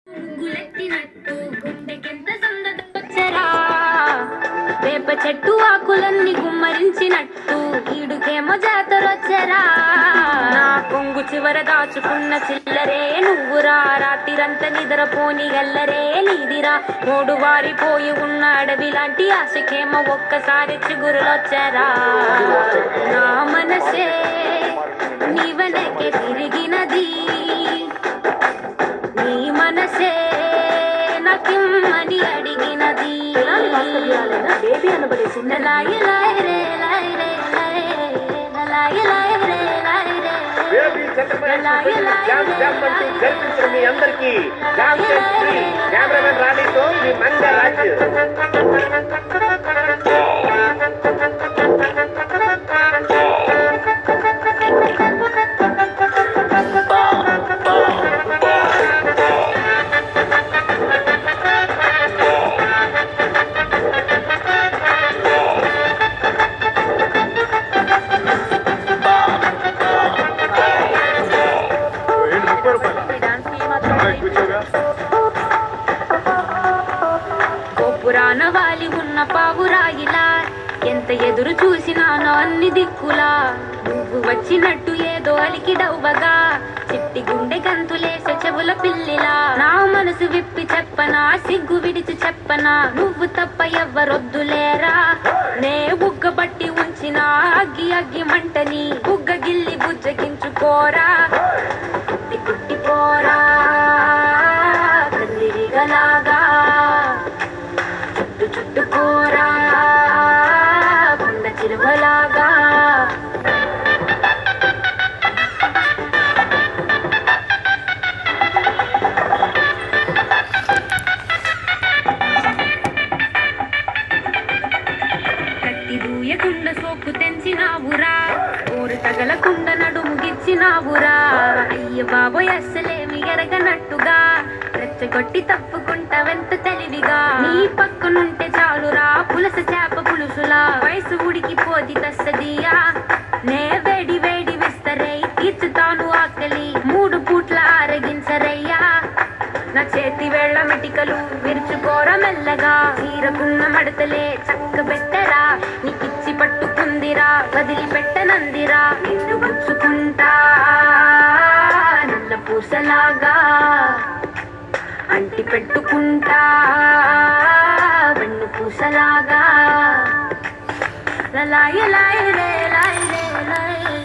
గులెత్తినట్టు గుండెకెంత సందదొచ్చరా వేప చెట్టు ఆకులన్నీ గుమ్మరించినట్టు ఈడుకేమో జాతరొచ్చరా నా కొంగు చివర దాచుకున్న చిల్లరే నువ్వురా రాత్రిరంతా నిద్రపోని గల్లరే నీదిరా మూడు వారిపోయి ఉన్న అడవి లాంటి ఆశకేమో ఒక్కసారి చిగురులొచ్చరా నా మనసే నీ వెనకే తిరిగినది నీ మనసే నాకిమ్మని అడిగినది బేబీ అనబడేసింది లాయి లాయి రే లాయి రే లాయి లాయి లాయి రే లాయి రే బేబీ చంద్రబాబు జామ్ జామ్ అంటూ జరిపించిన మీ అందరికీ జామ్ ఫ్రీ కెమెరామెన్ రాణితో మీ మంగ రాజు ఏంటి ముప్పై రూపాయల కూర్చోగా గోపురాన వాలి ఉన్న పావురాయిలా ఎంత ఎదురు చూసినానో అన్ని దిక్కులా నువ్వు వచ్చినట్టు ఏదో అలికి డవ్వగా చిట్టి గుండె గంతులేసే చెవుల పిల్లిలా నా మనసు విప్పి చెప్పనా సిగ్గు విడిచి చెప్పనా నువ్వు తప్ప ఎవ్వరొద్దులేరా నే బుగ్గ పట్టి ఉంచిన అగ్గి అగ్గి మంటని బుగ్గ గిల్లి బుజ్జగించుకోరా కుట్టి కుట్టి పోరా కల్లిరిగలాగా చుట్టు చుట్టుకోరా కొండ చిరువలాగా కత్తి దూయకుండ సోకు తెంచినావురా ఊరు తగలకుండ నడుము గిచ్చినావురా అయ్య బాబోయ్ అస్సలేమి ఎరగనట్టుగా రెచ్చగొట్టి తప్పుకుంటావెంత తెలివిగా నీ పక్కనుంటే చాలురా పులస చేప పులుసులా వయసు ఉడికిపోది తస్తదియా నే వేడి వేడి విస్తరై తీర్చుతాను ఆకలి మూడు పూట్ల ఆరగించరయ్యా నా చేతి వేళ్ల మెటికలు విరుచుకోర మెల్లగా తీరకున్న మడతలే చక్క పెట్టరా నీ పిచ్చి పట్టుకుందిరా వదిలిపెట్టనందిరా నిన్ను గుచ్చుకుంటా నల్ల పూసలాగా అంటి పెట్టుకుంటా వెన్ను పూసలాగా లాయి లాయి రే లాయి రే లాయి